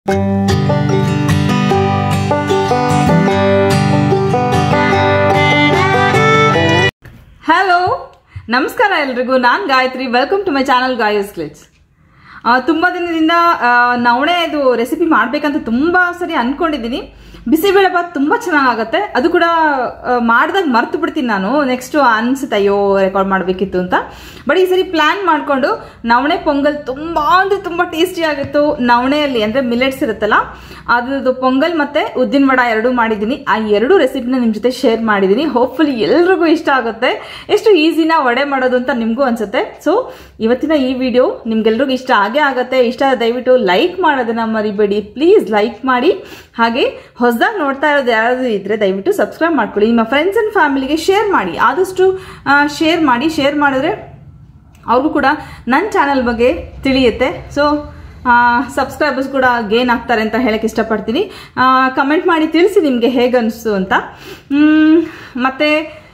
hello ನಮಸ್ಕಾರ ಎಲ್ರಿಗೂ ನಾನು Gayatri welcome to my channel ಗಾಯಸ್ ಕ್ಲಿಟ್ಸ್ ತುಂಬ ದಿನದಿಂದ ಆ, ನವಣೆ ಇದು ರೆಸಿಪಿ ಮಾಡಬೇಕಂತ ತುಂಬ ಸರಿ ಅನ್ಕೊಂಡಿದ್ದೀನಿ ಬಿಸಿಬೇಳೆ ಭಾತ್ ತುಂಬ ಚೆನ್ನಾಗಾಗತ್ತೆ ಅದು ಕೂಡ ಮಾಡಿದಾಗ ಮರ್ತು ಬಿಡ್ತೀನಿ ನಾನು ನೆಕ್ಸ್ಟ್ ಅನ್ಸುತ್ತೆ ಅಯ್ಯೋ ರೆಕಾರ್ಡ್ ಮಾಡಬೇಕಿತ್ತು ಅಂತ ಬಟ್ ಈ ಸರಿ ಪ್ಲ್ಯಾನ್ ಮಾಡಿಕೊಂಡು ನವಣೆ ಪೊಂಗಲ್ ತುಂಬ ಅಂದರೆ ತುಂಬ ಟೇಸ್ಟಿ ಆಗಿತ್ತು ನವಣೆಯಲ್ಲಿ ಅಂದರೆ ಮಿಲೆಟ್ಸ್ ಇರುತ್ತಲ್ಲ ಅದ್ರದ್ದು ಪೊಂಗಲ್ ಮತ್ತೆ ಉದ್ದಿನ ವಡ ಎರಡೂ ಮಾಡಿದ್ದೀನಿ ಆ ಎರಡು ರೆಸಿಪಿನ ನಿಮ್ಮ ಜೊತೆ ಶೇರ್ ಮಾಡಿದ್ದೀನಿ ಹೋಪ್ಫುಲಿ ಎಲ್ರಿಗೂ ಇಷ್ಟ ಆಗುತ್ತೆ ಎಷ್ಟು ಈಸಿನ ವಡೆ ಮಾಡೋದು ಅಂತ ನಿಮಗೂ ಅನ್ಸುತ್ತೆ ಸೊ ಇವತ್ತಿನ ಈ ವಿಡಿಯೋ ನಿಮ್ಗೆಲ್ರಿಗೂ ಇಷ್ಟ ಆಗೇ ಆಗುತ್ತೆ ಇಷ್ಟ ಆದ್ರೆ ದಯವಿಟ್ಟು ಲೈಕ್ ಮಾಡೋದನ್ನ ಮರಿಬೇಡಿ ಪ್ಲೀಸ್ ಲೈಕ್ ಮಾಡಿ ಹಾಗೆ ಹೊಸದಾಗಿ ನೋಡ್ತಾ ಇರೋದು ಯಾರಾದರೂ ಇದ್ರೆ ದಯವಿಟ್ಟು ಸಬ್ಸ್ಕ್ರೈಬ್ ಮಾಡ್ಕೊಳ್ಳಿ ನಿಮ್ಮ ಫ್ರೆಂಡ್ಸ್ ಅಂಡ್ ಫ್ಯಾಮಿಲಿಗೆ ಶೇರ್ ಮಾಡಿ ಆದಷ್ಟು ಶೇರ್ ಮಾಡಿ ಶೇರ್ ಮಾಡಿದ್ರೆ ಅವ್ರಿಗೂ ಕೂಡ ನನ್ನ ಚಾನಲ್ ಬಗ್ಗೆ ತಿಳಿಯುತ್ತೆ ಸೊ ಸಬ್ಸ್ಕ್ರೈಬರ್ಸ್ ಕೂಡ ಗೇನ್ ಆಗ್ತಾರೆ ಅಂತ ಹೇಳಕ್ಕೆ ಇಷ್ಟಪಡ್ತೀನಿ ಕಮೆಂಟ್ ಮಾಡಿ ತಿಳಿಸಿ ನಿಮಗೆ ಹೇಗೆ ಅನಿಸ್ತು ಅಂತ ಮ್, ಮತ್ತೆ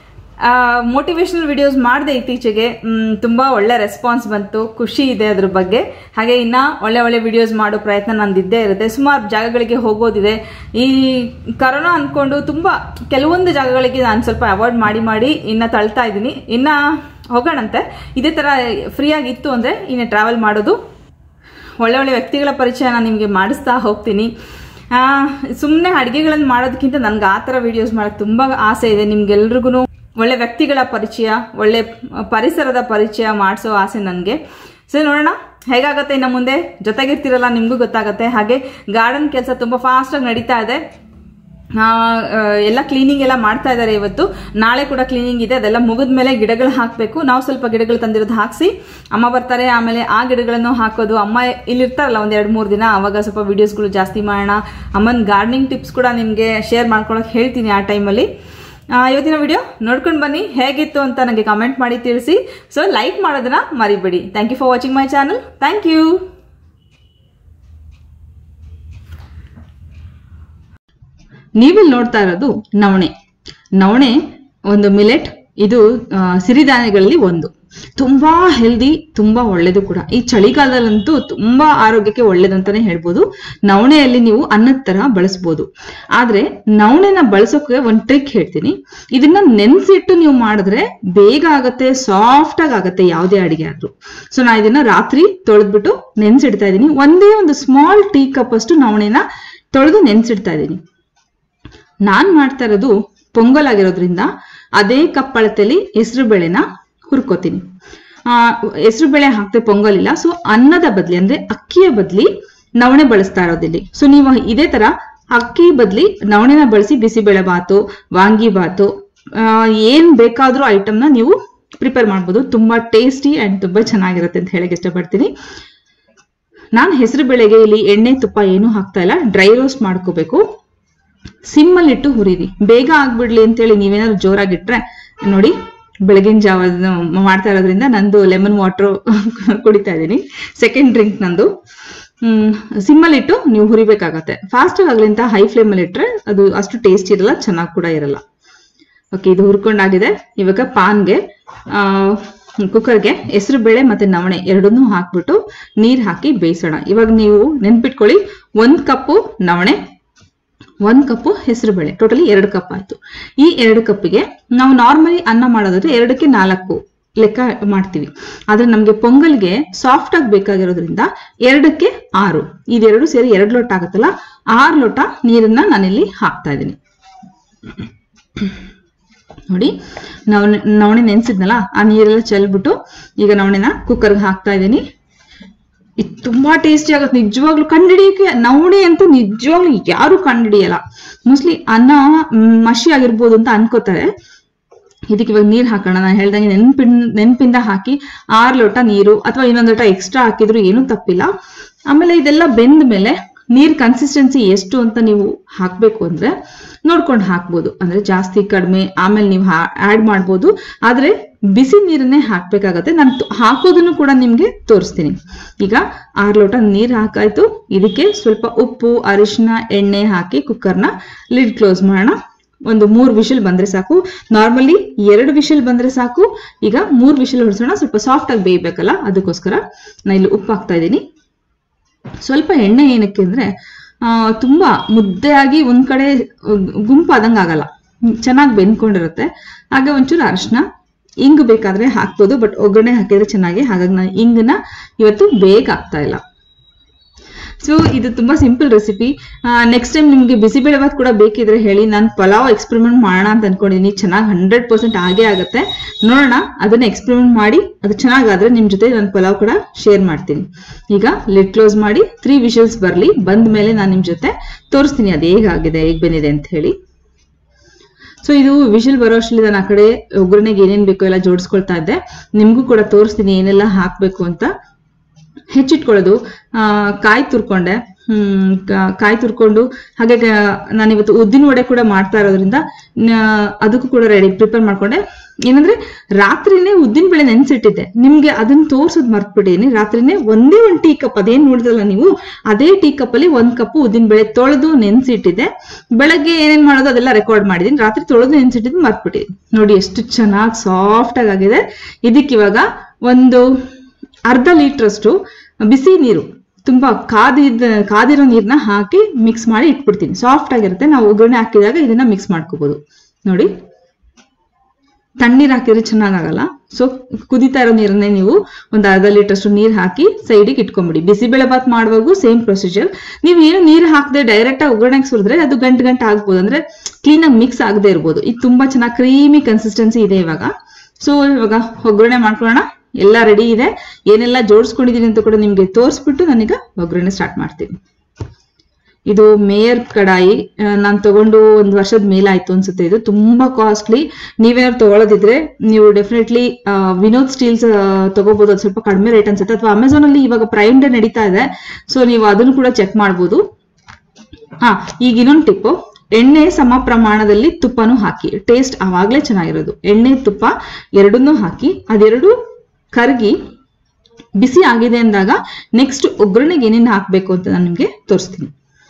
ಮೋಟಿವೇಶನಲ್ ವಿಡಿಯೋಸ್ ಮಾಡಿದೆ ಇತ್ತೀಚೆಗೆ ಮ್, ತುಂಬ ಒಳ್ಳೆ ರೆಸ್ಪಾನ್ಸ್ ಬಂತು ಖುಷಿ ಇದೆ ಅದ್ರ ಬಗ್ಗೆ ಹಾಗೆ ಇನ್ನ ಒಳ್ಳೆ ಒಳ್ಳೆ ವಿಡಿಯೋಸ್ ಮಾಡೋ ಪ್ರಯತ್ನ ನಂದಿದ್ದೇ ಇರುತ್ತೆ ಸುಮಾರು ಜಾಗಗಳಿಗೆ ಹೋಗೋದಿದೆ ಈ ಕರೋನಾ ಅಂದ್ಕೊಂಡು ತುಂಬ ಕೆಲವೊಂದು ಜಾಗಗಳಿಗೆ ನಾನು ಸ್ವಲ್ಪ ಅವಾಯ್ಡ್ ಮಾಡಿ ಮಾಡಿ ಇನ್ನು ತಳ್ತಾ ಇದ್ದೀನಿ ಇನ್ನು ಹೋಗೋಣಂತೆ ಇದೇ ಥರ ಫ್ರೀಯಾಗಿತ್ತು ಅಂದರೆ ಇನ್ನು ಟ್ರಾವೆಲ್ ಮಾಡೋದು ಒಳ್ಳೆ ಒಳ್ಳೆ ವ್ಯಕ್ತಿಗಳ ಪರಿಚಯ ನಾನು ನಿಮಗೆ ಮಾಡಿಸ್ತಾ ಹೋಗ್ತೀನಿ ಸುಮ್ಮನೆ ಅಡುಗೆಗಳನ್ನು ಮಾಡೋದಕ್ಕಿಂತ ನನಗೆ ಆ ಥರ ವೀಡಿಯೋಸ್ ಮಾಡೋಕ್ಕೆ ತುಂಬ ಆಸೆ ಇದೆ ನಿಮ್ಗೆಲ್ರಿಗೂ ಒಳ್ಳೆ ವ್ಯಕ್ತಿಗಳ ಪರಿಚಯ ಒಳ್ಳೆ ಪರಿಸರದ ಪರಿಚಯ ಮಾಡಿಸೋ ಆಸೆ ನನಗೆ ಸೊ ನೋಡೋಣ ಹೇಗಾಗತ್ತೆ ಇನ್ನು ಮುಂದೆ ಜೊತೆಗಿರ್ತಿರಲ್ಲ ನಿಮಗೂ ಗೊತ್ತಾಗುತ್ತೆ ಹಾಗೆ ಗಾರ್ಡನ್ ಕೆಲಸ ತುಂಬ ಫಾಸ್ಟಾಗಿ ನಡೀತಾ ಇದೆ ಆ, ಆ, ಎಲ್ಲ ಕ್ಲೀನಿಂಗ್ ಎಲ್ಲ ಮಾಡ್ತಾ ಇದ್ದಾರೆ ಇವತ್ತು ನಾಳೆ ಕೂಡ ಕ್ಲೀನಿಂಗ್ ಇದೆ ಅದೆಲ್ಲ ಮುಗಿದ ಮೇಲೆ ಗಿಡಗಳು ಹಾಕಬೇಕು ನಾವು ಸ್ವಲ್ಪ ಗಿಡಗಳು ತಂದಿರೋದು ಹಾಕಿಸಿ ಅಮ್ಮ ಬರ್ತಾರೆ ಆಮೇಲೆ ಆ ಗಿಡಗಳನ್ನು ಹಾಕೋದು ಅಮ್ಮ ಇಲ್ಲಿ ಇರ್ತಾರಲ್ಲ ಒಂದ್ ಎರಡು ಮೂರು ದಿನ ಅವಾಗ ಸ್ವಲ್ಪ ವಿಡಿಯೋಸ್ಗಳು ಜಾಸ್ತಿ ಮಾಡೋಣ ಅಮ್ಮನ ಗಾರ್ಡನಿಂಗ್ ಟಿಪ್ಸ್ ಕೂಡ ನಿಮಗೆ ಶೇರ್ ಮಾಡ್ಕೊಳಕ್ಕೆ ಹೇಳ್ತೀನಿ ಆ ಟೈಮಲ್ಲಿ ಇವತ್ತಿನ ವಿಡಿಯೋ ನೋಡ್ಕೊಂಡು ಬನ್ನಿ ಹೇಗಿತ್ತು ಅಂತ ನನಗೆ ಕಮೆಂಟ್ ಮಾಡಿ ತಿಳಿಸಿ ಸೊ ಲೈಕ್ ಮಾಡೋದನ್ನ ಮರಿಬೇಡಿ thank you for watching my channel thank you ನೀವಿಲ್ಲಿ ನೋಡ್ತಾ ಇರೋದು ನವಣೆ ನವಣೆ ಒಂದು ಮಿಲೆಟ್ ಇದು ಆ, ಸಿರಿಧಾನ್ಯಗಳಲ್ಲಿ ಒಂದು ತುಂಬಾ ಹೆಲ್ದಿ ತುಂಬಾ ಒಳ್ಳೇದು ಕೂಡ ಈ ಚಳಿಗಾಲದಲ್ಲಂತೂ ತುಂಬಾ ಆರೋಗ್ಯಕ್ಕೆ ಒಳ್ಳೇದು ಅಂತಾನೆ ಹೇಳ್ಬೋದು ನವಣೆಯಲ್ಲಿ ನೀವು ಅನ್ನದ ತರ ಬಳಸ್ಬೋದು ಆದ್ರೆ ನವಣೆನ ಬಳಸೋಕೆ ಒಂದ್ ಟ್ರಿಕ್ ಹೇಳ್ತೀನಿ ಇದನ್ನ ನೆನ್ಸಿಟ್ಟು ನೀವು ಮಾಡಿದ್ರೆ ಬೇಗ ಆಗತ್ತೆ ಸಾಫ್ಟ್ ಆಗಿ ಆಗತ್ತೆ ಯಾವುದೇ ಅಡಿಗೆ ಆದ್ರೂ ಸೊ ನಾ ಇದನ್ನ ರಾತ್ರಿ ತೊಳೆದ್ಬಿಟ್ಟು ನೆನ್ಸಿಡ್ತಾ ಇದ್ದೀನಿ ಒಂದೇ ಒಂದು ಸ್ಮಾಲ್ ಟೀ ಕಪ್ ಅಷ್ಟು ನವಣೆನ ತೊಳೆದು ನೆನ್ಸಿಡ್ತಾ ಇದ್ದೀನಿ ನಾನ್ ಮಾಡ್ತಾ ಇರೋದು ಪೊಂಗಲ್ ಆಗಿರೋದ್ರಿಂದ ಅದೇ ಕಪ್ ಅಳತೆಲಿ ಹೆಸರು ಬೇಳೆನ ಹುರ್ಕೋತೀನಿ ಆ ಹೆಸರು ಬೇಳೆ ಹಾಕ್ದೆ ಪೊಂಗಲ್ ಇಲ್ಲ ಸೊ ಅನ್ನದ ಬದ್ಲಿ ಅಂದ್ರೆ ಅಕ್ಕಿಯ ಬದ್ಲಿ ನವಣೆ ಬಳಸ್ತಾ ಇರೋದಿಲ್ಲಿ ಸೊ ನೀವು ಇದೇ ತರ ಅಕ್ಕಿ ಬದ್ಲಿ ನವಣೆನ ಬಳಸಿ ಬಿಸಿಬೇಳೆ ಬಾತು ವಾಂಗಿ ಬಾತು ಆ, ಏನ್ ಬೇಕಾದ್ರೂ ಐಟಮ್ನ ನೀವು ಪ್ರಿಪೇರ್ ಮಾಡ್ಬೋದು ತುಂಬಾ ಟೇಸ್ಟಿ ಅಂಡ್ ತುಂಬಾ ಚೆನ್ನಾಗಿರುತ್ತೆ ಅಂತ ಹೇಳಕ್ ಇಷ್ಟಪಡ್ತೀನಿ ನಾನು ಹೆಸರು ಬೇಳೆಗೆ ಇಲ್ಲಿ ಎಣ್ಣೆ ತುಪ್ಪ ಏನು ಹಾಕ್ತಾ ಇಲ್ಲ ಡ್ರೈ ರೋಸ್ಟ್ ಮಾಡ್ಕೋಬೇಕು ಸಿಮ್ಮಲ್ಲಿ ಇಟ್ಟು ಹುರಿರಿ ಬೇಗ ಆಗ್ಬಿಡ್ಲಿ ಅಂತೇಳಿ ನೀವೇನಾದ್ರು ಜೋರಾಗಿಟ್ರೆ ನೋಡಿ ಬೆಳಗಿನ ಜಾವ ಮಾಡ್ತಾ ಇರೋದ್ರಿಂದ ನಂದು ಲೆಮನ್ ವಾಟರ್ ಕುಡಿತಾ ಇದ್ದೀನಿ ಸೆಕೆಂಡ್ ಡ್ರಿಂಕ್ ನಂದು ಹ್ಮ್ ಸಿಮ್ಮಲ್ಲಿ ಇಟ್ಟು ನೀವು ಹುರಿಬೇಕಾಗತ್ತೆ ಫಾಸ್ಟ್ ಆಗಲಿ ಅಂತ ಹೈ ಫ್ಲೇಮಲ್ಲಿ ಇಟ್ರೆ ಅದು ಅಷ್ಟು ಟೇಸ್ಟ್ ಇರಲ್ಲ ಚೆನ್ನಾಗಿ ಕೂಡ ಇರಲ್ಲ ಓಕೆ ಇದು ಹುರ್ಕೊಂಡಾಗಿದೆ ಇವಾಗ ಪಾನ್ಗೆ ಆ ಕುಕ್ಕರ್ಗೆ ಹೆಸರು ಬೇಳೆ ಮತ್ತೆ ನವಣೆ ಎರಡನ್ನೂ ಹಾಕ್ಬಿಟ್ಟು ನೀರ್ ಹಾಕಿ ಬೇಯಿಸೋಣ ಇವಾಗ ನೀವು ನೆನ್ಪಿಟ್ಕೊಳ್ಳಿ ಒಂದ್ ಕಪ್ಪು ನವಣೆ ಒಂದ್ ಕಪ್ಪು ಹೆಸರು ಬೇಳೆ ಟೋಟಲಿ ಎರಡು ಕಪ್ ಆಯ್ತು ಈ ಎರಡು ಕಪ್ಪಿಗೆ ನಾವು ನಾರ್ಮಲಿ ಅನ್ನ ಮಾಡೋದಾದ್ರೆ ಎರಡಕ್ಕೆ ನಾಲ್ಕು ಲೆಕ್ಕ ಮಾಡ್ತೀವಿ ಆದ್ರೆ ನಮ್ಗೆ ಪೊಂಗಲ್ಗೆ ಸಾಫ್ಟ್ ಆಗಿ ಬೇಕಾಗಿರೋದ್ರಿಂದ ಎರಡಕ್ಕೆ ಆರು ಇದೆರಡು ಸೇರಿ ಎರಡು ಲೋಟ ಆಗುತ್ತಲ್ಲ ಆರು ಲೋಟ ನೀರನ್ನ ನಾನಿಲ್ಲಿ ಹಾಕ್ತಾ ಇದ್ದೀನಿ ನೋಡಿ ನವಣೆ ನವಣೆ ನೆನ್ಸಿದ್ನಲ್ಲ ಆ ನೀರೆಲ್ಲ ಚೆಲ್ಬಿಟ್ಟು ಈಗ ನವಣೆನ ಕುಕ್ಕರ್ಗೆ ಹಾಕ್ತಾ ಇದ್ದೀನಿ ಇದು ತುಂಬಾ ಟೇಸ್ಟಿ ಆಗುತ್ತೆ ನಿಜವಾಗ್ಲೂ ಕಂಡಿಡಿಯಕ್ಕೆ ನವಣೆ ಅಂತೂ ನಿಜವಾಗ್ಲೂ ಯಾರು ಕಂಡಿಡಿಯಲ್ಲ ಮೋಸ್ಟ್ಲಿ ಅನ್ನ ಮ್, ಮಸಿ ಆಗಿರ್ಬೋದು ಅಂತ ಅನ್ಕೋತಾರೆ ಇದಕ್ಕೆ ಇವಾಗ ನೀರ್ ಹಾಕೋಣ ನಾನು ಹೇಳ್ದಂಗೆ ನೆನ್ಪಿನ್ ನೆನ್ಪಿಂದ ಹಾಕಿ ಆರು ಲೋಟ ನೀರು ಅಥವಾ ಇನ್ನೊಂದು ಲೋಟ ಎಕ್ಸ್ಟ್ರಾ ಹಾಕಿದ್ರು ಏನೂ ತಪ್ಪಿಲ್ಲ ಆಮೇಲೆ ಇದೆಲ್ಲ ಬೆಂದ ಮೇಲೆ ನೀರ್ ಕನ್ಸಿಸ್ಟೆನ್ಸಿ ಎಷ್ಟು ಅಂತ ನೀವು ಹಾಕ್ಬೇಕು ಅಂದ್ರೆ ನೋಡ್ಕೊಂಡು ಹಾಕ್ಬೋದು ಅಂದ್ರೆ ಜಾಸ್ತಿ ಕಡಿಮೆ ಆಮೇಲೆ ನೀವು ಆಡ್ ಮಾಡ್ಬೋದು ಆದ್ರೆ ಬಿಸಿ ನೀರನ್ನೇ ಹಾಕ್ಬೇಕಾಗತ್ತೆ ನಾನು ತು- ಹಾಕೋದನ್ನು ಕೂಡ ನಿಮ್ಗೆ ತೋರಿಸ್ತೀನಿ ಈಗ ಆರು ಲೋಟ ನೀರ್ ಹಾಕಾಯ್ತು ಇದಕ್ಕೆ ಸ್ವಲ್ಪ ಉಪ್ಪು ಅರಿಶಿನ ಎಣ್ಣೆ ಹಾಕಿ ಕುಕ್ಕರ್ನ ಲಿಡ್ ಕ್ಲೋಸ್ ಮಾಡೋಣ ಒಂದು ಮೂರ್ ವಿಷಲ್ ಬಂದ್ರೆ ಸಾಕು ನಾರ್ಮಲಿ ಎರಡು ವಿಷಲ್ ಬಂದ್ರೆ ಸಾಕು ಈಗ ಮೂರ್ ವಿಷಲ್ ಹೊಡ್ಸೋಣ ಸ್ವಲ್ಪ ಸಾಫ್ಟ್ ಆಗಿ ಬೇಯಬೇಕಲ್ಲ ಅದಕ್ಕೋಸ್ಕರ ನಾ ಇಲ್ಲಿ ಉಪ್ಪು ಹಾಕ್ತಾ ಇದ್ದೀನಿ ಸ್ವಲ್ಪ ಎಣ್ಣೆ ಏನಕ್ಕೆ ಅಂದ್ರೆ ಆ, ತುಂಬಾ ಮುದ್ದೆಯಾಗಿ ಒಂದ್ ಕಡೆ ಗುಂಪಾದಂಗ ಆಗಲ್ಲ ಚೆನ್ನಾಗಿ ಬೆಂದ್ಕೊಂಡಿರುತ್ತೆ ಹಾಗೆ ಒಂಚೂರು ಅರಿಶಿನ ಇಂಗ್ ಬೇಕಾದ್ರೆ ಹಾಕ್ಬೋದು ಬಟ್ ಒಗ್ಗರಣೆ ಹಾಕಿದ್ರೆ ಚೆನ್ನಾಗಿ ಹಾಗಾಗಿ ನಾನು ಇಂಗನ್ನ ಇವತ್ತು ಬೇಗ ಹಾಕ್ತಾ ಇಲ್ಲ ಸೊ ಇದು ತುಂಬಾ ಸಿಂಪಲ್ ರೆಸಿಪಿ ನೆಕ್ಸ್ಟ್ ಟೈಮ್ ನಿಮ್ಗೆ ಬಿಸಿಬೇಳೆಭಾತ್ ಕೂಡ ಬೇಕಿದ್ರೆ ಹೇಳಿ ನಾನು ಪಲಾವ್ ಎಕ್ಸ್ಪೆರಿಮೆಂಟ್ ಮಾಡೋಣ ಅಂತ ಅನ್ಕೊಂಡಿದ್ದೀನಿ ಚೆನ್ನಾಗಿ ಹಂಡ್ರೆಡ್ ಪರ್ಸೆಂಟ್ ಆಗೇ ಆಗುತ್ತೆ ನೋಡೋಣ ಅದನ್ನ ಎಕ್ಸ್ಪೆರಿಮೆಂಟ್ ಮಾಡಿ ಅದು ಚೆನ್ನಾಗಾದ್ರೆ ನಿಮ್ ಜೊತೆ ನಾನು ಪಲಾವ್ ಕೂಡ ಶೇರ್ ಮಾಡ್ತೀನಿ ಈಗ ಲಿಡ್ ಕ್ಲೋಸ್ ಮಾಡಿ ತ್ರೀ ವಿಷಲ್ಸ್ ಬರಲಿ ಬಂದ ಮೇಲೆ ನಾನು ನಿಮ್ ಜೊತೆ ತೋರಿಸ್ತೀನಿ ಅದು ಹೇಗಾಗಿದೆ ಹೇಗ್ ಬಂದಿದೆ ಅಂತ ಹೇಳಿ ಸೊ ಇದು ವಿಷಲ್ ಬರೋ ಅಷ್ಟರಲ್ಲಿ ನಾನು ಆ ಕಡೆ ಒಗ್ಗರಣೆಗೆ ಏನೇನ್ ಬೇಕೋ ಎಲ್ಲ ಜೋಡಿಸ್ಕೊಳ್ತಾ ಇದ್ದೆ ನಿಮ್ಗೂ ಕೂಡ ತೋರಿಸ್ತೀನಿ ಏನೆಲ್ಲ ಹಾಕ್ಬೇಕು ಅಂತ ಹೆಚ್ಚಿಟ್ಕೊಳ್ಳೋದು ಆ, ಕಾಯಿ ತುರ್ಕೊಂಡೆ ಹ್ಮ್ ಕಾ- ಕಾಯಿ ತುರ್ಕೊಂಡು ಹಾಗೆ ಗ- ನಾನಿವತ್ತು ಉದ್ದಿನ ವಡೆ ಕೂಡ ಮಾಡ್ತಾ ಇರೋದ್ರಿಂದ ನ- ಅದಕ್ಕೂ ಕೂಡ ರೆಡಿ ಪ್ರಿಪೇರ್ ಮಾಡ್ಕೊಂಡೆ ಏನಂದ್ರೆ ರಾತ್ರಿನೇ ಉದ್ದಿನ ಬೇಳೆ ನೆನ್ಸಿಟ್ಟಿದ್ದೆ ನಿಮ್ಗೆ ಅದನ್ನ ತೋರ್ಸೋದ್ ಮರ್ತ್ಬಿಟ್ಟಿನಿ ರಾತ್ರಿನೇ ಒಂದೇ ಒಂದ್ ಟೀ ಕಪ್ ಅದೇನ್ ನೋಡಿದ್ರಲ್ಲ ನೀವು ಅದೇ ಟೀ ಕಪ್ ಅಲ್ಲಿ ಒಂದ್ ಕಪ್ ಉದ್ದಿನ ಬೇಳೆ ತೊಳೆದು ನೆನ್ಸಿಟ್ಟಿದ್ದೆ ಬೆಳಗ್ಗೆ ಏನೇನ್ ಮಾಡೋದು ಅದೆಲ್ಲ ರೆಕಾರ್ಡ್ ಮಾಡಿದೀನಿ ರಾತ್ರಿ ತೊಳೆದು ನೆನ್ಸಿಟ್ಟಿದ್ದು ಮರ್ತ್ಬಿಟ್ಟಿದ್ದೀನಿ ನೋಡಿ ಎಷ್ಟು ಚೆನ್ನಾಗಿ ಸಾಫ್ಟ್ ಆಗಿದೆ ಇದಕ್ಕಿವಾಗ ಒಂದು ಅರ್ಧ ಲೀಟರ್ ಅಷ್ಟು ಬಿಸಿ ನೀರು ತುಂಬಾ ಕಾದಿದ ಕಾದಿರೋ ನೀರ್ನ ಹಾಕಿ ಮಿಕ್ಸ್ ಮಾಡಿ ಇಟ್ಬಿಡ್ತೀನಿ ಸಾಫ್ಟ್ ಆಗಿರುತ್ತೆ ನಾವು ಒಗ್ಗರಣೆ ಹಾಕಿದಾಗ ಇದನ್ನ ಮಿಕ್ಸ್ ಮಾಡ್ಕೋಬಹುದು ನೋಡಿ ತಣ್ಣೀರ್ ಹಾಕಿದ್ರೆ ಚೆನ್ನಾಗಾಗಲ್ಲ ಸೊ ಕುದಿತಾ ಇರೋ ನೀರನ್ನೇ ನೀವು ಒಂದು ಅರ್ಧ ಲೀಟರ್ ಅಷ್ಟು ನೀರ್ ಹಾಕಿ ಸೈಡಿಗೆ ಇಟ್ಕೊಂಬಿಡಿ ಬಿಸಿಬೇಳೆ ಬಾತ್ ಮಾಡುವಾಗೂ ಸೇಮ್ ಪ್ರೊಸೀಜರ್ ನೀವು ಏನು ನೀರು ಹಾಕದೆ ಡೈರೆಕ್ಟ್ ಆಗಿ ಒಗ್ಗರಣೆಗೆ ಸುರಿದ್ರೆ ಅದು ಗಂಟು ಗಂಟು ಆಗ್ಬೋದು ಅಂದ್ರೆ ಕ್ಲೀನ್ ಆಗಿ ಮಿಕ್ಸ್ ಆಗದೆ ಇರ್ಬೋದು ಇದು ತುಂಬಾ ಚೆನ್ನಾಗಿ ಕ್ರೀಮಿ ಕನ್ಸಿಸ್ಟೆನ್ಸಿ ಇದೆ ಇವಾಗ ಸೊ ಇವಾಗ ಒಗ್ಗರಣೆ ಮಾಡ್ಕೊಳ್ಳೋಣ ಎಲ್ಲ ರೆಡಿ ಇದೆ ಏನೆಲ್ಲ ಜೋಡಿಸ್ಕೊಂಡಿದೀನಿ ಅಂತ ಕೂಡ ನಿಮ್ಗೆ ತೋರಿಸ್ಬಿಟ್ಟು ನಾನೀಗ ಒಗ್ಗರಣೆ ಸ್ಟಾರ್ಟ್ ಮಾಡ್ತೀನಿ ಇದು ಮೇಯರ್ ಕಡಾಯಿ ನಾನು ತಗೊಂಡು ಒಂದು ವರ್ಷದ ಮೇಲಾಯ್ತು ಅನ್ಸುತ್ತೆ ಇದು ತುಂಬಾ ಕಾಸ್ಟ್ಲಿ ನೀವೇನಾದ್ರು ತಗೊಳ್ಳೋದಿದ್ರೆ ನೀವು ಡೆಫಿನೆಟ್ಲಿ ವಿನೋದ್ ಸ್ಟೀಲ್ಸ್ ತಗೋಬಹುದು ಅದು ಸ್ವಲ್ಪ ಕಡಿಮೆ ರೇಟ್ ಅನ್ಸುತ್ತೆ ಅಥವಾ ಅಮೆಝಾನ್ ಅಲ್ಲಿ ಇವಾಗ ಪ್ರೈಮ್ ಡೇ ನಡೀತಾ ಇದೆ ಸೊ ನೀವು ಅದನ್ನು ಕೂಡ ಚೆಕ್ ಮಾಡ್ಬೋದು ಹಾ ಈಗ ಇನ್ನೊಂದು ಟಿಪ್ಪು ಎಣ್ಣೆ ಸಮ ಪ್ರಮಾಣದಲ್ಲಿ ತುಪ್ಪನೂ ಹಾಕಿ ಟೇಸ್ಟ್ ಆವಾಗ್ಲೇ ಚೆನ್ನಾಗಿರೋದು ಎಣ್ಣೆ ತುಪ್ಪ ಎರಡನ್ನೂ ಹಾಕಿ ಅದೆರಡು ಕರಗಿ ಬಿಸಿ ಆಗಿದೆ ಅಂದಾಗ ನೆಕ್ಸ್ಟ್ ಒಗ್ಗರಣೆಗೆ ಏನೇನು ಹಾಕ್ಬೇಕು ಅಂತ ನಾನು ನಿಮ್ಗೆ ತೋರಿಸ್ತೀನಿ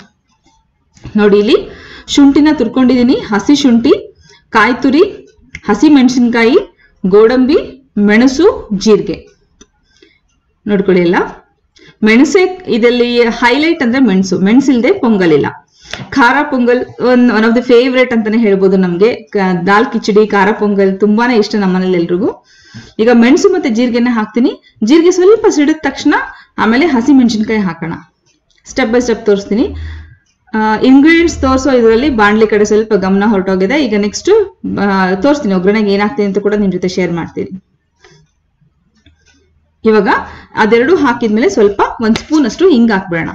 ನೋಡಿ ಇಲ್ಲಿ ಶುಂಠಿನ ತುರ್ಕೊಂಡಿದೀನಿ ಹಸಿ ಶುಂಠಿ ಕಾಯಿ ತುರಿ ಹಸಿ ಮೆಣಸಿನ್ಕಾಯಿ ಗೋಡಂಬಿ ಮೆಣಸು ಜೀರಿಗೆ ನೋಡ್ಕೊಳ್ಳಿ ಎಲ್ಲ ಮೆಣಸೆ ಇದರಲ್ಲಿ ಹೈಲೈಟ್ ಅಂದ್ರೆ ಮೆಣಸು ಮೆಣಸಿಲ್ದೆ ಪೊಂಗಲ್ ಇಲ್ಲ ಖಾರ pongal one one of the favourite ಅಂತಾನೆ ಹೇಳ್ಬೋದು ನಮ್ಗೆ ಕ- ದಾಲ್ ಕಿಚಡಿ ಖಾರ ಪೊಂಗಲ್ ತುಂಬಾನೇ ಇಷ್ಟ ನಮ್ಮನೇಲಿ ಎಲ್ರಿಗೂ ಈಗ ಮೆಣಸು ಮತ್ತೆ ಜೀರಿಗೆನ ಹಾಕ್ತೀನಿ ಜೀರಿಗೆ ಸ್ವಲ್ಪ ಸಿಡಿದ ತಕ್ಷಣ ಆಮೇಲೆ ಹಸಿ ಮೆಣಸಿನ್ಕಾಯಿ ಹಾಕೋಣ ಸ್ಟೆಪ್ ಬೈ ಸ್ಟೆಪ್ ತೋರಿಸ್ತೀನಿ ಇಂಗ್ರೀಡಿಯೆಂಟ್ಸ್ ತೋರಿಸೋ ಇದರಲ್ಲಿ ಬಾಣ್ಲಿ ಕಡೆ ಸ್ವಲ್ಪ ಗಮನ ಹೊರಟೋಗಿದೆ ಈಗ ನೆಕ್ಸ್ಟ್ ತೋರಿಸ್ತೀನಿ ಒಗ್ಗರಣೆಗೆ ಏನಾಗ್ತೀನಿ ಅಂತ ಕೂಡ ನಿಮ್ ಜೊತೆ ಶೇರ್ ಮಾಡ್ತೀನಿ ಇವಾಗ ಅದೆರಡು ಹಾಕಿದ್ಮೇಲೆ ಸ್ವಲ್ಪ ಒಂದ್ ಸ್ಪೂನ್ ಅಷ್ಟು ಹಿಂಗ್ ಹಾಕ್ಬಿಡೋಣ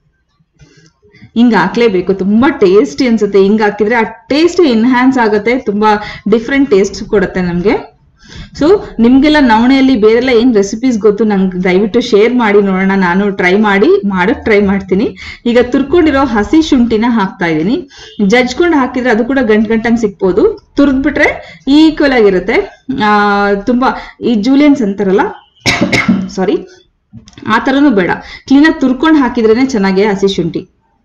ಹಿಂಗ್ ಹಾಕ್ಲೇಬೇಕು ತುಂಬಾ ಟೇಸ್ಟಿ ಅನ್ಸುತ್ತೆ ಹಿಂಗ್ ಹಾಕಿದ್ರೆ ಆ ಟೇಸ್ಟ್ ಎನ್ಹ್ಯಾನ್ಸ್ ಆಗುತ್ತೆ ತುಂಬಾ ಡಿಫ್ರೆಂಟ್ ಟೇಸ್ಟ್ ಕೊಡುತ್ತೆ ನಮ್ಗೆ ಸೊ ನಿಮ್ಗೆಲ್ಲ ನವಣೆಯಲ್ಲಿ ಬೇರೆಲ್ಲ ಏನ್ ರೆಸಿಪೀಸ್ ಗೊತ್ತು ನಂಗೆ ದಯವಿಟ್ಟು ಶೇರ್ ಮಾಡಿ ನೋಡೋಣ ನಾನು ಟ್ರೈ ಮಾಡಿ ಮಾಡಕ್ ಟ್ರೈ ಮಾಡ್ತೀನಿ ಈಗ ತುರ್ಕೊಂಡಿರೋ ಹಸಿ ಶುಂಠಿನ ಹಾಕ್ತಾ ಇದೀನಿ ಜಜ್ಕೊಂಡು ಹಾಕಿದ್ರೆ ಅದು ಕೂಡ ಗಂಟ್ ಗಂಟಂಗ್ ಸಿಕ್ಬೋದು ತುರ್ದ್ಬಿಟ್ರೆ ಈಕ್ವಲ್ ಆಗಿರುತ್ತೆ ಆ ತುಂಬಾ ಈ ಜೂಲಿಯನ್ಸ್ ಅಂತಾರಲ್ಲ ಸಾರಿ ಆ ಥರನೂ ಬೇಡ ಕ್ಲೀನಾಗಿ ತುರ್ಕೊಂಡು ಹಾಕಿದ್ರೇನೆ ಚೆನ್ನಾಗಿ ಹಸಿ ಶುಂಠಿ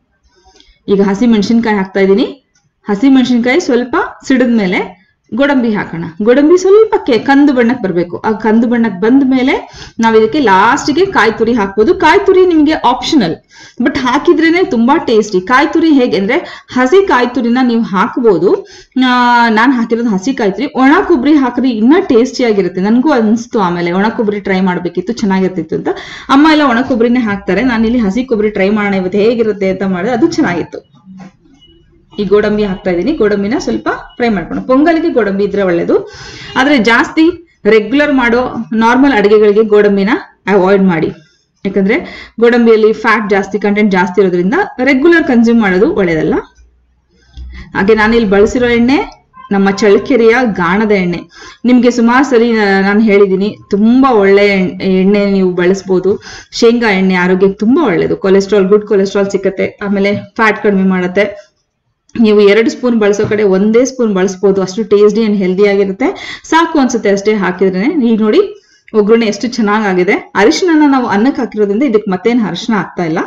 ಈಗ ಹಸಿ ಮೆಣಸಿನ್ಕಾಯಿ ಹಾಕ್ತಾ ಇದ್ದೀನಿ ಹಸಿ ಮೆಣಸಿನ್ಕಾಯಿ ಸ್ವಲ್ಪ ಸಿಡಿದ್ಮೇಲೆ ಗೋಡಂಬಿ ಹಾಕೋಣ ಗೋಡಂಬಿ ಸ್ವಲ್ಪ ಕೆ ಕಂದು ಬಣ್ಣಕ್ಕೆ ಬರಬೇಕು ಆ ಕಂದು ಬಣ್ಣಕ್ಕೆ ಬಂದ ಮೇಲೆ ನಾವು ಇದಕ್ಕೆ ಲಾಸ್ಟ್ಗೆ ಕಾಯಿ ತುರಿ ಹಾಕ್ಬೋದು ಕಾಯಿ ತುರಿ ನಿಮಗೆ ಆಪ್ಷನಲ್ ಬಟ್ ಹಾಕಿದ್ರೇನೆ ತುಂಬಾ ಟೇಸ್ಟಿ ಕಾಯಿ ತುರಿ ಹೇಗೆ ಅಂದ್ರೆ ಹಸಿ ಕಾಯಿ ತುರಿನ ನೀವು ಹಾಕ್ಬೋದು ನಾನು ಹಾಕಿರೋದು ಹಸಿ ಕಾಯಿ ತುರಿ ಒಣ ಕೊಬ್ಬರಿ ಹಾಕಿದ್ರೆ ಇನ್ನೂ ಟೇಸ್ಟಿ ಆಗಿರುತ್ತೆ ನನಗೂ ಅನಿಸ್ತು ಆಮೇಲೆ ಒಣ ಕೊಬ್ಬರಿ ಟ್ರೈ ಮಾಡಬೇಕಿತ್ತು ಚೆನ್ನಾಗಿರ್ತಿತ್ತು ಅಂತ ಅಮ್ಮ ಎಲ್ಲ ಒಣ ಕೊಬ್ಬರಿನೇ ಹಾಕ್ತಾರೆ ನಾನು ಇಲ್ಲಿ ಹಸಿ ಕೊಬ್ಬರಿ ಟ್ರೈ ಮಾಡೋಣ ಇವತ್ತು ಹೇಗಿರುತ್ತೆ ಅಂತ ಮಾಡಿದ್ರೆ ಅದು ಚೆನ್ನಾಗಿತ್ತು ಈ ಗೋಡಂಬಿ ಹಾಕ್ತಾ ಇದ್ದೀನಿ ಗೋಡಂಬಿನ ಸ್ವಲ್ಪ ಫ್ರೈ ಮಾಡ್ಕೊಂಡು ಪೊಂಗಲ್ಗೆ ಗೋಡಂಬಿ ಇದ್ರೆ ಒಳ್ಳೇದು ಆದ್ರೆ ಜಾಸ್ತಿ ರೆಗ್ಯುಲರ್ ಮಾಡೋ ನಾರ್ಮಲ್ ಅಡುಗೆಗಳಿಗೆ ಗೋಡಂಬಿನ ಅವಾಯ್ಡ್ ಮಾಡಿ ಯಾಕಂದ್ರೆ ಗೋಡಂಬಿಯಲ್ಲಿ ಫ್ಯಾಟ್ ಜಾಸ್ತಿ ಕಂಟೆಂಟ್ ಜಾಸ್ತಿ ಇರೋದ್ರಿಂದ ರೆಗ್ಯುಲರ್ ಕನ್ಸ್ಯೂಮ್ ಮಾಡೋದು ಒಳ್ಳೇದಲ್ಲ ಹಾಗೆ ನಾನಿಲ್ಲಿ ಬಳಸಿರೋ ಎಣ್ಣೆ ನಮ್ಮ ಚಳ್ಳಕೆರೆಯ ಗಾಣದ ಎಣ್ಣೆ ನಿಮ್ಗೆ ಸುಮಾರು ಸರಿ ನಾನು ಹೇಳಿದ್ದೀನಿ ತುಂಬಾ ಒಳ್ಳೆ ಎಣ್- ಎಣ್ಣೆ ನೀವು ಬಳಸ್ಬೋದು ಶೇಂಗಾ ಎಣ್ಣೆ ಆರೋಗ್ಯಕ್ಕೆ ತುಂಬಾ ಒಳ್ಳೇದು ಕೊಲೆಸ್ಟ್ರಾಲ್ ಗುಡ್ ಕೊಲೆಸ್ಟ್ರಾಲ್ ಸಿಕ್ಕತ್ತೆ ಆಮೇಲೆ ಫ್ಯಾಟ್ ಕಡಿಮೆ ಮಾಡುತ್ತೆ ನೀವು ಎರಡು ಸ್ಪೂನ್ ಬಳಸೋ ಕಡೆ ಒಂದೇ ಸ್ಪೂನ್ ಬಳಸ್ಬೋದು ಅಷ್ಟು ಟೇಸ್ಟಿ ಅಂಡ್ ಹೆಲ್ದಿ ಆಗಿರುತ್ತೆ ಸಾಕು ಅನ್ಸುತ್ತೆ ಅಷ್ಟೇ ಹಾಕಿದ್ರೆ ಈಗ ನೋಡಿ ಒಗ್ಗರಣೆ ಎಷ್ಟು ಚೆನ್ನಾಗಾಗಿದೆ ಅರಿಶಿನ ನಾವು ಅನ್ನಕ್ಕೆ ಹಾಕಿರೋದ್ರಿಂದ ಇದಕ್ಕೆ ಮತ್ತೇನು ಅರಿಶಿನ ಆಗ್ತಾ ಇಲ್ಲ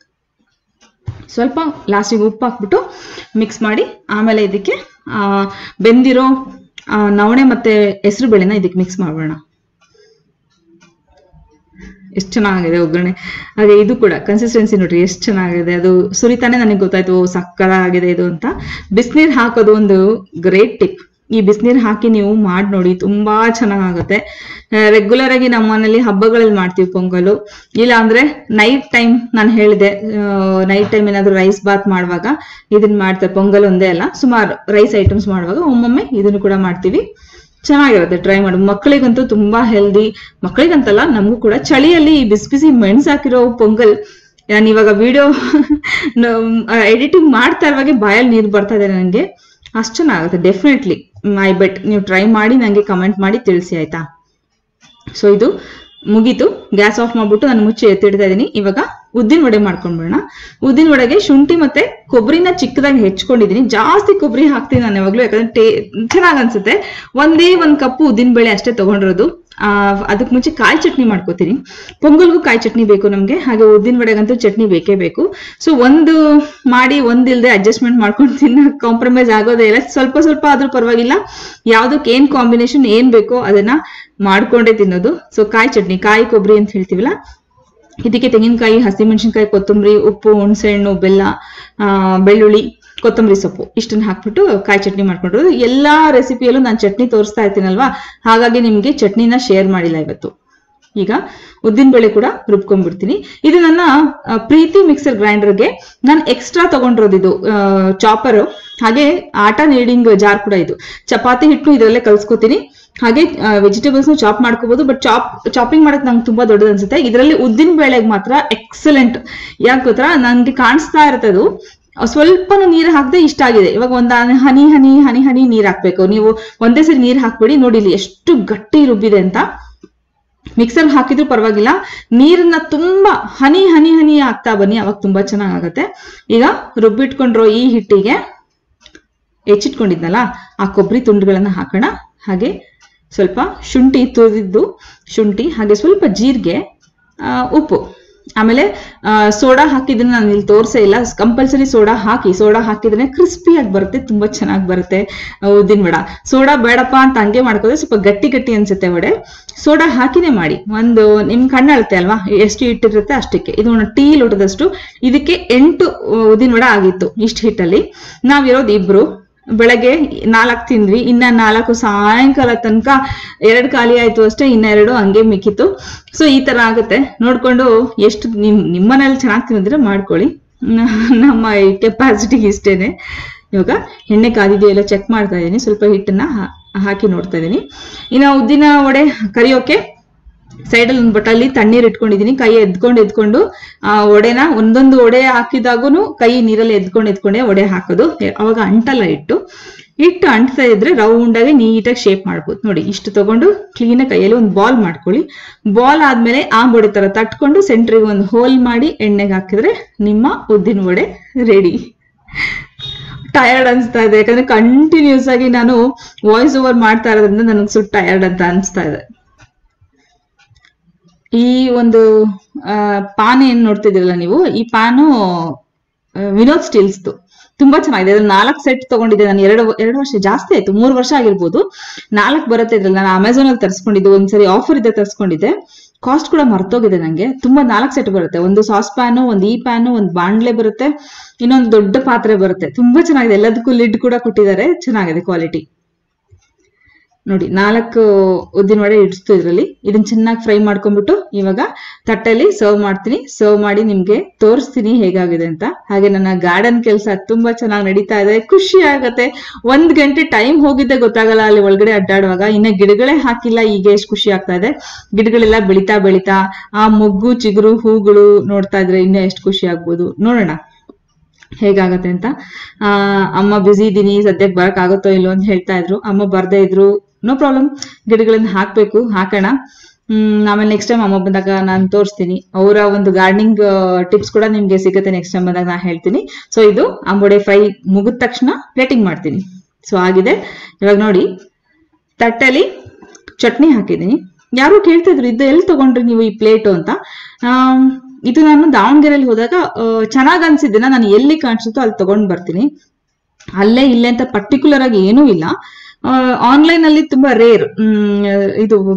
ಸ್ವಲ್ಪ ಲಾಸ್ಟಿಗೆ ಉಪ್ಪು ಹಾಕ್ಬಿಟ್ಟು ಮಿಕ್ಸ್ ಮಾಡಿ ಆಮೇಲೆ ಇದಕ್ಕೆ ಆ, ಬೆಂದಿರೋ ಆ, ನವಣೆ ಮತ್ತೆ ಹೆಸರು ಬೇಳೆನ ಇದಕ್ಕೆ ಮಿಕ್ಸ್ ಮಾಡೋಣ ಎಷ್ಟು ಚೆನ್ನಾಗಿದೆ ಒಗ್ಗರಣೆ ಹಾಗೆ ಇದು ಕೂಡ ಕನ್ಸಿಸ್ಟೆನ್ಸಿ ನೋಡ್ರಿ ಎಷ್ಟು ಚೆನ್ನಾಗಿದೆ ಅದು ಸುರಿತಾನೆ ನನಗೆ ಗೊತ್ತಾಯ್ತು ಓ ಸಕ್ಕತ್ತಾಗಿದೆ ಇದು ಅಂತ ಬಿಸಿನೀರು ಹಾಕೋದು ಒಂದು ಗ್ರೇಟ್ ಟಿಪ್ ಈ ಬಿಸಿನೀರು ಹಾಕಿ ನೀವು ಮಾಡಿ ನೋಡಿ ತುಂಬಾ ಚೆನ್ನಾಗಾಗುತ್ತೆ ರೆಗ್ಯುಲರ್ ಆಗಿ ನಮ್ಮ ಮನೇಲಿ ಹಬ್ಬಗಳಲ್ಲಿ ಮಾಡ್ತೀವಿ ಪೊಂಗಲು ಇಲ್ಲ ಅಂದ್ರೆ ನೈಟ್ ಟೈಮ್ ನಾನು ಹೇಳಿದೆ ನೈಟ್ ಟೈಮ್ ಏನಾದ್ರು ರೈಸ್ ಬಾತ್ ಮಾಡುವಾಗ ಇದನ್ನ ಮಾಡ್ತಾರೆ ಪೊಂಗಲ್ ಒಂದೇ ಅಲ್ಲ ಸುಮಾರು ರೈಸ್ ಐಟಮ್ಸ್ ಮಾಡುವಾಗ ಒಮ್ಮೊಮ್ಮೆ ಇದನ್ನು ಕೂಡ ಮಾಡ್ತೀವಿ ಚೆನ್ನಾಗಿರುತ್ತೆ ಟ್ರೈ ಮಾಡಿ ಮಕ್ಕಳಿಗಂತೂ ತುಂಬಾ ಹೆಲ್ದಿ ಮಕ್ಕಳಿಗಂತಲ್ಲ ನಮಗೂ ಕೂಡ ಚಳಿಯಲ್ಲಿ ಈ ಬಿಸಿ ಬಿಸಿ ಮೆಣಸು ಹಾಕಿರೋ ಪೊಂಗಲ್ ನಾನು ಇವಾಗ ವಿಡಿಯೋ ಎಡಿಟಿಂಗ್ ಮಾಡ್ತಾ ಇರುವಾಗೆ ಬಾಯಲ್ಲಿ ನೀರು ಬರ್ತಾ ಇದೆ ನನಗೆ ಅಷ್ಟು ಚೆನ್ನಾಗುತ್ತೆ ಡೆಫಿನೆಟ್ಲಿ ಐ ಬೆಟ್ ನೀವು ಟ್ರೈ ಮಾಡಿ ನನಗೆ ಕಮೆಂಟ್ ಮಾಡಿ ತಿಳಿಸಿ ಆಯ್ತಾ ಸೊ ಇದು ಮುಗೀತು ಗ್ಯಾಸ್ ಆಫ್ ಮಾಡ್ಬಿಟ್ಟು ನಾನು ಮುಚ್ಚಿ ಎತ್ತಿಡ್ತಾ ಇದೀನಿ ಇವಾಗ ಉದ್ದಿನ ವಡೆ ಮಾಡ್ಕೊಂಡ್ಬಿಡೋಣ ಉದ್ದಿನ ವಡೆಗೆ ಶುಂಠಿ ಮತ್ತೆ ಕೊಬ್ಬರಿನ ಚಿಕ್ಕದಾಗಿ ಹೆಚ್ಕೊಂಡಿದೀನಿ ಜಾಸ್ತಿ ಕೊಬ್ಬರಿ ಹಾಕ್ತೀನಿ ನಾನು ಯಾವಾಗ್ಲೂ ಯಾಕಂದ್ರೆ ಟೇ ಚೆನ್ನಾಗ್ ಅನ್ಸುತ್ತೆ ಒಂದೇ ಒಂದ್ ಕಪ್ಪು ಉದ್ದಿನ ಬೇಳೆ ಅಷ್ಟೇ ತಗೊಂಡಿರೋದು ಆ ಅದಕ್ಕೆ ಮುಂಚೆ ಕಾಯಿ ಚಟ್ನಿ ಮಾಡ್ಕೋತೀನಿ ಪೊಂಗಲ್ಗೂ ಕಾಯಿ ಚಟ್ನಿ ಬೇಕು ನಮ್ಗೆ ಹಾಗೆ ಉದ್ದಿನ ವಡೆಗಂತೂ ಚಟ್ನಿ ಬೇಕೇ ಬೇಕು ಸೊ ಒಂದು ಮಾಡಿ ಒಂದಿಲ್ದೆ ಅಡ್ಜಸ್ಟ್ಮೆಂಟ್ ಮಾಡ್ಕೊಂಡು ತಿನ್ನ ಕಾಂಪ್ರಮೈಸ್ ಆಗೋದೇ ಇಲ್ಲ ಸ್ವಲ್ಪ ಸ್ವಲ್ಪ ಆದ್ರೂ ಪರವಾಗಿಲ್ಲ ಯಾವ್ದಕ್ಕೆ ಏನ್ ಕಾಂಬಿನೇಷನ್ ಏನ್ ಬೇಕೋ ಅದನ್ನ ಮಾಡ್ಕೊಂಡೇ ತಿನ್ನೋದು ಸೊ ಕಾಯಿ ಚಟ್ನಿ ಕಾಯಿ ಕೊಬ್ಬರಿ ಅಂತ ಹೇಳ್ತೀವಲ್ಲ ಇದಕ್ಕೆ ತೆಂಗಿನಕಾಯಿ ಹಸಿಮೆಣಸಿನಕಾಯಿ ಕೊತ್ತಂಬರಿ ಉಪ್ಪು ಹುಣಸೆಹಣ್ಣು ಬೆಲ್ಲ ಆ, ಬೆಳ್ಳುಳ್ಳಿ ಕೊತ್ತಂಬರಿ ಸೊಪ್ಪು ಇಷ್ಟನ್ನ ಹಾಕ್ಬಿಟ್ಟು ಕಾಯಿ ಚಟ್ನಿ ಮಾಡ್ಕೊಂಡಿರೋದು ಎಲ್ಲಾ ರೆಸಿಪಿಯಲ್ಲೂ ನಾನು ಚಟ್ನಿ ತೋರಿಸ್ತಾ ಇರ್ತೀನಲ್ವಾ ಹಾಗಾಗಿ ನಿಮ್ಗೆ ಚಟ್ನಿನ ಶೇರ್ ಮಾಡಿಲ್ಲ ಇವತ್ತು ಈಗ ಉದ್ದಿನ ಬೇಳೆ ಕೂಡ ರುಬ್ಕೊಂಡ್ಬಿಡ್ತೀನಿ ಇದು ನನ್ನ ಆ, ಪ್ರೀತಿ ಮಿಕ್ಸರ್ ಗ್ರೈಂಡರ್ಗೆ ನಾನು ಎಕ್ಸ್ಟ್ರಾ ತಗೊಂಡಿರೋದು ಇದು ಚಾಪರ್ ಹಾಗೆ ಆಟ ನೀಡಿಂಗ್ ಜಾರ್ ಕೂಡ ಇದು ಚಪಾತಿ ಹಿಟ್ಟು ಇದರಲ್ಲೇ ಕಲ್ಸ್ಕೊತೀನಿ ಹಾಗೆ ವೆಜಿಟೇಬಲ್ಸ್ ಚಾಪ್ ಮಾಡ್ಕೋಬಹುದು ಬಟ್ ಚಾಪ್ ಚಾಪಿಂಗ್ ಮಾಡಕ್ ನಂಗೆ ತುಂಬಾ ದೊಡ್ಡದು ಅನ್ಸುತ್ತೆ ಇದರಲ್ಲಿ ಉದ್ದಿನ ಬೇಳೆಗೆ ಮಾತ್ರ ಎಕ್ಸಲೆಂಟ್ ಯಾಕೆ ಗೊತ್ತಾ ನನ್ಗೆ ಕಾಣಿಸ್ತಾ ಇರುತ್ತೆ ಅದು ಸ್ವಲ್ಪನೂ ನೀರು ಹಾಕದೆ ಇಷ್ಟ ಆಗಿದೆ ಇವಾಗ ಒಂದ್ ಹನಿ ಹನಿ ಹನಿ ಹನಿ ನೀರ್ ಹಾಕ್ಬೇಕು ನೀವು ಒಂದೇ ಸರಿ ನೀರ್ ಹಾಕ್ಬೇಡಿ ನೋಡಿ ಇಲ್ಲಿ ಎಷ್ಟು ಗಟ್ಟಿ ರುಬ್ಬಿದೆ ಅಂತ ಮಿಕ್ಸರ್ ಹಾಕಿದ್ರು ಪರವಾಗಿಲ್ಲ ನೀರನ್ನ ತುಂಬಾ ಹನಿ ಹನಿ ಹನಿ ಹಾಕ್ತಾ ಬನ್ನಿ ಅವಾಗ ತುಂಬಾ ಚೆನ್ನಾಗಾಗತ್ತೆ ಈಗ ರುಬ್ಬಿಟ್ಕೊಂಡಿರೋ ಈ ಹಿಟ್ಟಿಗೆ ಹೆಚ್ಚಿಟ್ಕೊಂಡಿದ್ನಲ್ಲ ಆ ಕೊಬ್ಬರಿ ತುಂಡುಗಳನ್ನ ಹಾಕೋಣ ಹಾಗೆ ಸ್ವಲ್ಪ ಶುಂಠಿ ತುರಿದಿದ್ದು ಶುಂಠಿ ಹಾಗೆ ಸ್ವಲ್ಪ ಜೀರಿಗೆ ಆ, ಉಪ್ಪು ಆಮೇಲೆ ಸೋಡಾ ಹಾಕಿದ್ರೆ ನಾನು ಇಲ್ಲಿ ತೋರಿಸೇ ಇಲ್ಲ ಕಂಪಲ್ಸರಿ ಸೋಡಾ ಹಾಕಿ ಸೋಡಾ ಹಾಕಿದ್ರೆ ಕ್ರಿಸ್ಪಿಯಾಗಿ ಬರುತ್ತೆ ತುಂಬಾ ಚೆನ್ನಾಗಿ ಬರುತ್ತೆ ಆ, ಉದ್ದಿನ ವಡ ಸೋಡಾ ಬೇಡಪ್ಪ ಅಂತ ಹಂಗೆ ಮಾಡ್ಕೋದ್ರೆ ಸ್ವಲ್ಪ ಗಟ್ಟಿ ಗಟ್ಟಿ ಅನ್ಸುತ್ತೆ ವಡೆ ಸೋಡಾ ಹಾಕಿನೇ ಮಾಡಿ ಒಂದು ನಿಮ್ ಕಣ್ಣು ಅಳುತ್ತೆ ಅಲ್ವಾ ಎಷ್ಟು ಹಿಟ್ಟಿರುತ್ತೆ ಅಷ್ಟಕ್ಕೆ ಇದು ಒಂದು ಟೀ ಲೋಟದಷ್ಟು ಇದಕ್ಕೆ ಎಂಟು ಉದ್ದಿನ ವಡ ಆಗಿತ್ತು ಇಷ್ಟು ಹಿಟ್ಟಲ್ಲಿ ನಾವಿರೋದು ಇಬ್ರು ಬೆಳಗ್ಗೆ ನಾಲ್ಕು ತಿಂದ್ವಿ ಇನ್ನ ನಾಲ್ಕು ಸಾಯಂಕಾಲ ತನಕ ಎರಡು ಖಾಲಿ ಆಯ್ತು ಅಷ್ಟೇ ಇನ್ನ ಎರಡು ಹಂಗೆ ಮಿಕ್ಕಿತ್ತು ಸೊ ಈ ತರ ಆಗುತ್ತೆ ನೋಡ್ಕೊಂಡು ಎಷ್ಟು ನಿಮ್ ನಿಮ್ಮನೇಲಿ ಚೆನ್ನಾಗಿ ತಿಂದಿದ್ರೆ ಮಾಡ್ಕೊಳ್ಳಿ ನ- ನಮ್ಮ ಕೆಪಾಸಿಟಿಗೆ ಇಷ್ಟೇನೆ ಇವಾಗ ಎಣ್ಣೆ ಕಾದಿದೆಯೋ ಎಲ್ಲ ಚೆಕ್ ಮಾಡ್ತಾ ಇದ್ದೀನಿ ಸ್ವಲ್ಪ ಹಿಟ್ಟನ್ನ ಹಾ- ಹಾಕಿ ನೋಡ್ತಾ ಇದ್ದೀನಿ ಇನ್ನು ಉದ್ದಿನ ವಡೆ ಕರಿಯೋಕೆ ಸೈಡಲ್ಲಿ ಒಂದು ಬಟ್ಟಲ್ಲಿ ತಣ್ಣೀರ್ ಇಟ್ಕೊಂಡಿದೀನಿ ಕೈ ಎದ್ಕೊಂಡು ಎದ್ಕೊಂಡು ಆ ಒಡೆನ ಒಂದೊಂದು ಒಡೆ ಹಾಕಿದಾಗೂನು ಕೈ ನೀರಲ್ಲಿ ಎದ್ಕೊಂಡು ಎದ್ಕೊಂಡೆ ಒಡೆ ಹಾಕೋದು ಎ- ಅವಾಗ ಅಂಟಲ್ಲ ಇಟ್ಟು ಇಟ್ಟು ಅಂಟ್ತಾ ಇದ್ರೆ ರೌಂಡ್ ಆಗಿ ನೀಟಾಗಿ ಶೇಪ್ ಮಾಡ್ಬೋದು ನೋಡಿ ಇಷ್ಟು ತಗೊಂಡು ಕ್ಲೀನ್ ಕೈಯಲ್ಲಿ ಒಂದು ಬಾಲ್ ಮಾಡ್ಕೊಳ್ಳಿ ಬಾಲ್ ಆದ್ಮೇಲೆ ಆ ವಡೆ ತರ ತಟ್ಕೊಂಡು ಸೆಂಟ್ರಿಗೆ ಒಂದು ಹೋಲ್ ಮಾಡಿ ಎಣ್ಣೆಗೆ ಹಾಕಿದ್ರೆ ನಿಮ್ಮ ಉದ್ದಿನ ವಡೆ ರೆಡಿ ಟಯರ್ಡ್ ಅನ್ಸ್ತಾ ಇದೆ ಯಾಕಂದ್ರೆ ಕಂಟಿನ್ಯೂಸ್ ಆಗಿ ನಾನು ವಾಯ್ಸ್ ಓವರ್ ಮಾಡ್ತಾ ಇರೋದ್ರಿಂದ ನನಗೆ ಸ್ವಲ್ಪ ಟಯರ್ಡ್ ಅಂತ ಅನ್ಸ್ತಾ ಇದೆ ಈ ಒಂದು ಆ, ಪಾನ್ ಏನ್ ನೋಡ್ತಿದ್ದೀರಲ್ಲ ನೀವು ಈ ಪಾನು ಆ, ವಿನೋದ್ ಸ್ಟೀಲ್ಸ್ದು ತುಂಬಾ ಚೆನ್ನಾಗಿದೆ ಇದ್ರಲ್ಲಿ ನಾಲ್ಕು ಸೆಟ್ ತಗೊಂಡಿದ್ದೆ ನಾನು ಎರಡು ಎರಡು ವರ್ಷ ಜಾಸ್ತಿ ಆಯ್ತು ಮೂರು ವರ್ಷ ಆಗಿರ್ಬೋದು ನಾಲ್ಕು ಬರುತ್ತೆ ಇದ್ರಲ್ಲಿ ನಾನು ಅಮೆಝಾನ್ ಅಲ್ಲಿ ತರಿಸ್ಕೊಂಡಿದ್ದು ಒಂದ್ಸರಿ ಆಫರ್ ಇದೆ ತರಿಸ್ಕೊಂಡಿದ್ದೆ ಕಾಸ್ಟ್ ಕೂಡ ಮರ್ತೋಗಿದೆ ನಂಗೆ ತುಂಬಾ ನಾಲ್ಕು ಸೆಟ್ ಬರುತ್ತೆ ಒಂದು ಸಾಸ್ ಪ್ಯಾನು ಒಂದು ಈ ಪ್ಯಾನು ಒಂದು ಬಾಂಡ್ಲೆ ಬರುತ್ತೆ ಇನ್ನೊಂದು ದೊಡ್ಡ ಪಾತ್ರೆ ಬರುತ್ತೆ ತುಂಬಾ ಚೆನ್ನಾಗಿದೆ ಎಲ್ಲದಕ್ಕೂ ಲಿಡ್ ಕೂಡ ಕೊಟ್ಟಿದ್ದಾರೆ ಚೆನ್ನಾಗಿದೆ ಕ್ವಾಲಿಟಿ ನೋಡಿ ನಾಲ್ಕು ಉದ್ದಿನ ವಡೆ ಇಡಿಸ್ತು ಇದ್ರಲ್ಲಿ ಇದನ್ನ ಚೆನ್ನಾಗಿ ಫ್ರೈ ಮಾಡ್ಕೊಂಡ್ಬಿಟ್ಟು ಇವಾಗ ತಟ್ಟೆಲಿ ಸರ್ವ್ ಮಾಡ್ತೀನಿ ಸರ್ವ್ ಮಾಡಿ ನಿಮ್ಗೆ ತೋರಿಸ್ತೀನಿ ಹೇಗಾಗಿದೆ ಅಂತ ಹಾಗೆ ನನ್ನ ಗಾರ್ಡನ್ ಕೆಲಸ ತುಂಬಾ ಚೆನ್ನಾಗಿ ನಡೀತಾ ಇದೆ ಖುಷಿ ಆಗತ್ತೆ ಒಂದ್ ಗಂಟೆ ಟೈಮ್ ಹೋಗಿದ್ದೆ ಗೊತ್ತಾಗಲ್ಲ ಅಲ್ಲಿ ಒಳಗಡೆ ಅಡ್ಡಾಡುವಾಗ ಇನ್ನ ಗಿಡಗಳೇ ಹಾಕಿಲ್ಲ ಈಗ ಎಷ್ಟು ಖುಷಿ ಆಗ್ತಾ ಇದೆ ಗಿಡಗಳೆಲ್ಲ ಬೆಳಿತಾ ಬೆಳಿತಾ ಆ ಮೊಗ್ಗು ಚಿಗುರು ಹೂಗಳು ನೋಡ್ತಾ ಇದ್ರೆ ಇನ್ನೂ ಎಷ್ಟು ಖುಷಿ ಆಗ್ಬೋದು ನೋಡೋಣ ಹೇಗಾಗತ್ತೆ ಅಂತ ಆ ಅಮ್ಮ ಬ್ಯುಸಿ ಇದ್ದೀನಿ ಸದ್ಯಕ್ಕೆ ಬರಕ್ ಆಗುತ್ತೋ ಇಲ್ಲೋ ಅಂತ ಹೇಳ್ತಾ ಇದ್ರು ಅಮ್ಮ ಬರ್ದೇ ಇದ್ರು ನೋ ಪ್ರಾಬ್ಲಮ್ ಗಿಡಗಳನ್ನ ಹಾಕ್ಬೇಕು ಹಾಕೋಣ ಹ್ಮ್ ಆಮೇಲೆ ನೆಕ್ಸ್ಟ್ ಟೈಮ್ ಅಮ್ಮ ಬಂದಾಗ ನಾನು ತೋರಿಸ್ತೀನಿ ಅವರ ಒಂದು ಗಾರ್ಡನಿಂಗ್ ಟಿಪ್ಸ್ ಕೂಡ ನಿಮ್ಗೆ ಸಿಗುತ್ತೆ ನೆಕ್ಸ್ಟ್ ಟೈಮ್ ಬಂದಾಗ ನಾನು ಹೇಳ್ತೀನಿ ಸೊ ಇದು ಅಂಬೊಡೆ ಫ್ರೈ ಮುಗಿದ ತಕ್ಷಣ ಪ್ಲೇಟಿಂಗ್ ಮಾಡ್ತೀನಿ ಸೊ ಆಗಿದೆ ಇವಾಗ ನೋಡಿ ತಟ್ಟೆಲಿ ಚಟ್ನಿ ಹಾಕಿದ್ದೀನಿ ಯಾರು ಕೇಳ್ತಿದ್ರು ಇದು ಎಲ್ಲಿ ತಗೊಂಡ್ರಿ ನೀವು ಈ ಪ್ಲೇಟು ಅಂತ ಆಮ್, ಇದು ನಾನು ದಾವಣಗೆರೆಯಲ್ಲಿ ಹೋದಾಗ ಚೆನ್ನಾಗಿ ಅನ್ಸಿದ್ದನ್ನ ನಾನು ಎಲ್ಲಿ ಕಾಣಿಸುತ್ತೋ ಅಲ್ಲಿ ತಗೊಂಡ್ ಬರ್ತೀನಿ ಅಲ್ಲೇ ಇಲ್ಲೇ ಅಂತ ಪರ್ಟಿಕ್ಯುಲರ್ ಆಗಿ ಏನೂ ಇಲ್ಲ ಆನ್ಲೈನ್ ಅಲ್ಲಿ ತುಂಬಾ ರೇರ್ ಇದು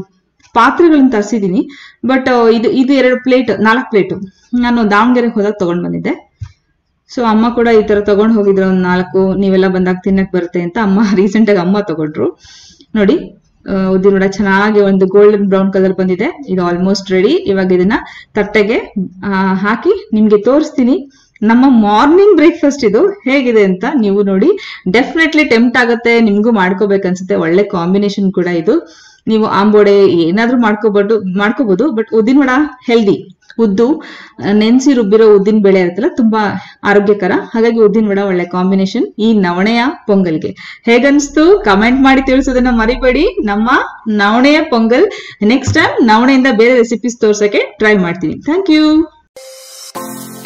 ಪಾತ್ರೆಗಳನ್ನ ತರಿಸಿದೀನಿ ಬಟ್ ಇದು ಇದು ಎರಡು ಪ್ಲೇಟ್ ನಾಲ್ಕು ಪ್ಲೇಟು ನಾನು ದಾವಣಗೆರೆಗೆ ಹೋದಾಗ ತಗೊಂಡ್ ಬಂದಿದ್ದೆ ಸೊ ಅಮ್ಮ ಕೂಡ ಈ ತರ ತಗೊಂಡ್ ಹೋಗಿದ್ರು ಒಂದ್ ನಾಲ್ಕು ನೀವೆಲ್ಲ ಬಂದಾಗ ತಿನ್ನಕ್ ಬರುತ್ತೆ ಅಂತ ಅಮ್ಮ ರೀಸೆಂಟ್ ಆಗಿ ಅಮ್ಮ ತಗೊಂಡ್ರು ನೋಡಿ ಉದ್ದಿನ ವಡ ಚೆನ್ನಾಗಿ ಒಂದು ಗೋಲ್ಡನ್ ಬ್ರೌನ್ ಕಲರ್ ಬಂದಿದೆ ಇದು ಆಲ್ಮೋಸ್ಟ್ ರೆಡಿ ಇವಾಗ ಇದನ್ನ ತಟ್ಟೆಗೆ ಆ, ಹಾಕಿ ನಿಮ್ಗೆ ತೋರಿಸ್ತೀನಿ ನಮ್ಮ ಮಾರ್ನಿಂಗ್ ಬ್ರೇಕ್ಫಾಸ್ಟ್ ಇದು ಹೇಗಿದೆ ಅಂತ ನೀವು ನೋಡಿ ಡೆಫಿನೆಟ್ಲಿ ಟೆಂಪ್ಟ್ ಆಗುತ್ತೆ ನಿಮ್ಗೂ ಮಾಡ್ಕೋಬೇಕನ್ಸುತ್ತೆ ಒಳ್ಳೆ ಕಾಂಬಿನೇಷನ್ ಕೂಡ ಇದು ನೀವು ಆಂಬೋಡೆ ಏನಾದ್ರೂ ಮಾಡ್ಕೋಬಹುದು ಮಾಡ್ಕೋಬಹುದು ಬಟ್ ಉದ್ದಿನ ವಡ ಹೆಲ್ದಿ ಉದ್ದು ನೆನ್ಸಿ ರುಬ್ಬಿರೋ ಉದ್ದಿನ ಬೇಳೆ ಇರುತ್ತಲ್ಲ ತುಂಬಾ ಆರೋಗ್ಯಕರ ಹಾಗಾಗಿ ಉದ್ದಿನ ವಡ ಒಳ್ಳೆ ಕಾಂಬಿನೇಷನ್ ಈ ನವಣೆಯ ಪೊಂಗಲ್ಗೆ ಹೇಗನ್ಸ್ತು ಕಮೆಂಟ್ ಮಾಡಿ ತಿಳಿಸೋದನ್ನ ಮರಿಬೇಡಿ ನಮ್ಮ ನವಣೆಯ ಪೊಂಗಲ್ ನೆಕ್ಸ್ಟ್ ಟೈಮ್ ನವಣೆಯಿಂದ ಬೇರೆ ರೆಸಿಪೀಸ್ ತೋರ್ಸಕ್ಕೆ ಟ್ರೈ ಮಾಡ್ತೀನಿ ಥ್ಯಾಂಕ್ ಯು